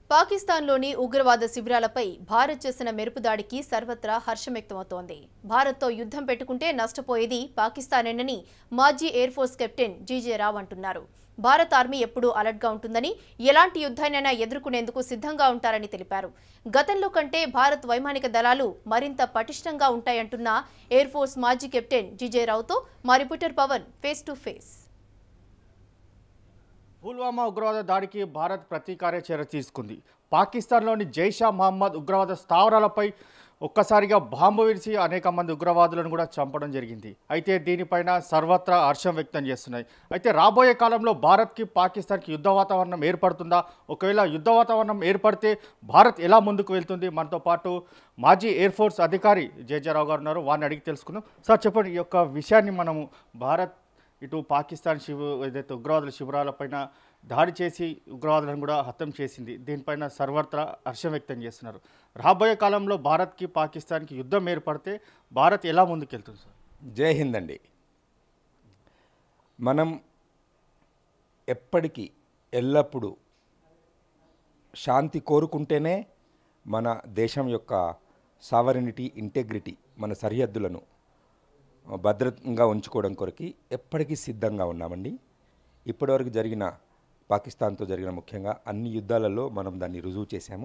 పాకిస్తాన్లోని ఉగ్రవాద శిబిరాలపై భారత్ చేసిన మెరుపు దాడికి సర్వత్రా హర్షం వ్యక్తమవుతోంది భారత్తో యుద్ధం పెట్టుకుంటే నష్టపోయేది పాకిస్తానేనని మాజీ air force captain G J అంటున్నారు భారత్ ఆర్మీ ఎప్పుడూ అలర్ట్గా ఉంటుందని ఎలాంటి యుద్ధాన్నైనా ఎదుర్కొనేందుకు సిద్ధంగా ఉంటారని తెలిపారు గతంలో కంటే భారత్ వైమానిక దళాలు మరింత పటిష్టంగా ఉంటాయంటున్న ఎయిర్ ఫోర్స్ మాజీ కెప్టెన్ జీజే రావుతో మా reporter Pavan face to face Pulwama ఉగ్రవాద దాడికి భారత్ ప్రతీకార చర్య తీసుకుంది పాకిస్తాన్లోని జైషా మహమ్మద్ ఉగ్రవాద స్థావరాలపై ఒక్కసారిగా బాంబు విడిచి అనేక మంది ఉగ్రవాదులను కూడా చంపడం జరిగింది అయితే దీనిపైన సర్వత్రా హర్షం వ్యక్తం చేస్తున్నాయి అయితే రాబోయే కాలంలో భారత్కి పాకిస్తాన్కి యుద్ధ వాతావరణం ఏర్పడుతుందా ఒకవేళ యుద్ధ వాతావరణం ఏర్పడితే భారత్ ఎలా ముందుకు వెళ్తుంది మనతో పాటు మాజీ ఎయిర్ ఫోర్స్ అధికారి జేజారావు గారు ఉన్నారు వారిని అడిగి తెలుసుకుందాం సార్ చెప్పండి ఈ యొక్క విషయాన్ని మనము భారత్ ఇటు పాకిస్తాన్ శిబు ఏదైతే ఉగ్రవాదుల శిబిరాలపైన దాడి చేసి ఉగ్రవాదులను కూడా హతం చేసింది దీనిపైన సర్వత్రా హర్షం వ్యక్తం చేస్తున్నారు రాబోయే కాలంలో భారత్కి పాకిస్తాన్కి యుద్ధం ఏర్పడితే భారత్ ఎలా ముందుకెళ్తుంది సార్ జై హింద్ అండి మనం ఎప్పటికీ ఎల్లప్పుడూ శాంతి కోరుకుంటేనే మన దేశం యొక్క సావరినిటీ ఇంటెగ్రిటీ మన సరిహద్దులను భద్రంగా ఉంచుకోవడం కొరకి ఎప్పటికీ సిద్ధంగా ఉన్నామండి ఇప్పటివరకు జరిగిన పాకిస్తాన్తో జరిగిన ముఖ్యంగా అన్ని యుద్ధాలలో మనం దాన్ని రుజువు చేశాము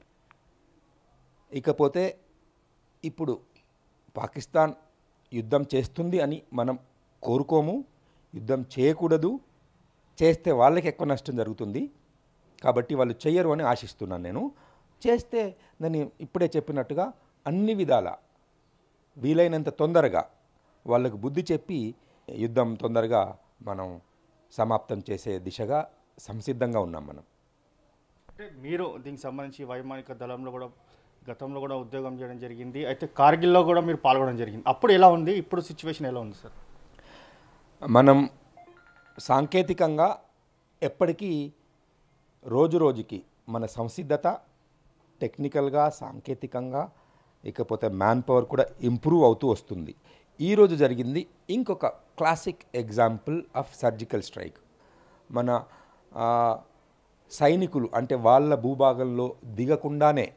ఇకపోతే ఇప్పుడు పాకిస్తాన్ యుద్ధం చేస్తుంది అని మనం కోరుకోము యుద్ధం చేయకూడదు చేస్తే వాళ్ళకి ఎక్కువ నష్టం జరుగుతుంది కాబట్టి వాళ్ళు చెయ్యరు అని ఆశిస్తున్నాను నేను చేస్తే నేను ఇప్పుడే చెప్పినట్టుగా అన్ని విధాల వీలైనంత తొందరగా వాళ్ళకు బుద్ధి చెప్పి యుద్ధం తొందరగా మనం సమాప్తం చేసే దిశగా సంసిద్ధంగా ఉన్నాం మనం అంటే మీరు దీనికి సంబంధించి వైమానిక దళంలో కూడా గతంలో కూడా ఉద్యోగం చేయడం జరిగింది అయితే కార్గిల్లో కూడా మీరు పాల్గొనడం జరిగింది అప్పుడు ఎలా ఉంది ఇప్పుడు సిచ్యువేషన్ ఎలా ఉంది సార్ మనం సాంకేతికంగా ఎప్పటికీ రోజు రోజుకి మన సంసిద్ధత టెక్నికల్గా సాంకేతికంగా ఇకపోతే మ్యాన్ పవర్ కూడా ఇంప్రూవ్ అవుతూ వస్తుంది ఈరోజు జరిగింది ఇంకొక classic example of surgical strike మన ఆ, సైనికులు అంటే వాళ్ళ భూభాగంలో దిగకుండానే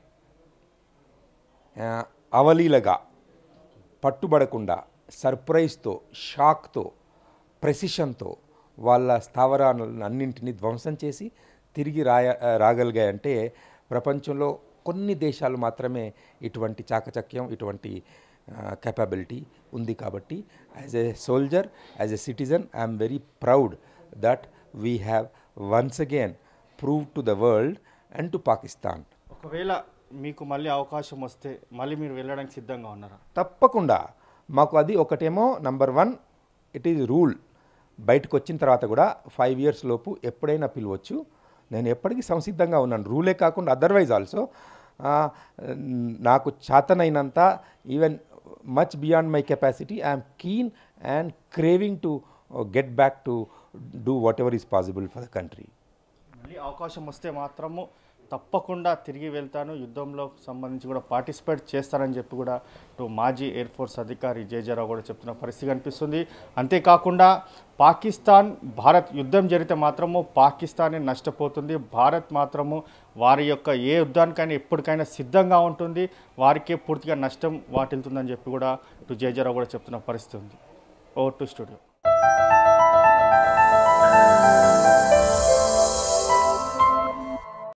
ఆ, అవలీలగా పట్టుబడకుండా సర్ప్రైజ్తో షాక్తో ప్రెసిషన్తో వాళ్ళ స్థావరాలను అన్నింటినీ ధ్వంసం చేసి తిరిగి రాయ రాగలిగాయంటే ప్రపంచంలో కొన్ని దేశాలు మాత్రమే ఇటువంటి చాకచక్యం ఇటువంటి కెపబిలిటీ ఉంది కాబట్టి as a soldier as a citizen I'm very proud that we have once again prove to the world and to Pakistan ఒకవేళ మీకు మళ్ళీ అవకాశం వస్తే మళ్ళీ మీరు వెళ్ళడానికి సిద్ధంగా ఉన్నారా తప్పకుండా మాకు అది ఒకటేమో number one it is rule బయటకు వచ్చిన తర్వాత కూడా ఫైవ్ ఇయర్స్ లోపు ఎప్పుడైనా పిలవచ్చు నేను ఎప్పటికీ సంసిద్ధంగా ఉన్నాను రూలే కాకుండా అదర్వైజ్ ఆల్సో నాకు చేతనైనంత even much beyond my capacity I'm keen and craving to get back to do whatever is possible for the country మళ్ళీ అవకాశం వస్తే మాత్రము తప్పకుండా తిరిగి వెళ్తాను యుద్ధంలో సంబంధించి కూడా పార్టిసిపేట్ చేస్తానని చెప్పి కూడా ఇటు మాజీ ఎయిర్ ఫోర్స్ అధికారి జేజారావు కూడా చెప్తున్న పరిస్థితి కనిపిస్తుంది అంతేకాకుండా పాకిస్తాన్ భారత్ యుద్ధం జరిగితే మాత్రము పాకిస్తానే నష్టపోతుంది భారత్ మాత్రము వారి యొక్క ఏ యుద్ధానికైనా ఎప్పటికైనా సిద్ధంగా ఉంటుంది వారికే పూర్తిగా నష్టం వాటిల్తుందని చెప్పి కూడా ఇటు జేజారావు కూడా చెప్తున్న పరిస్థితి ఉంది ఓవర్ టు స్టూడియో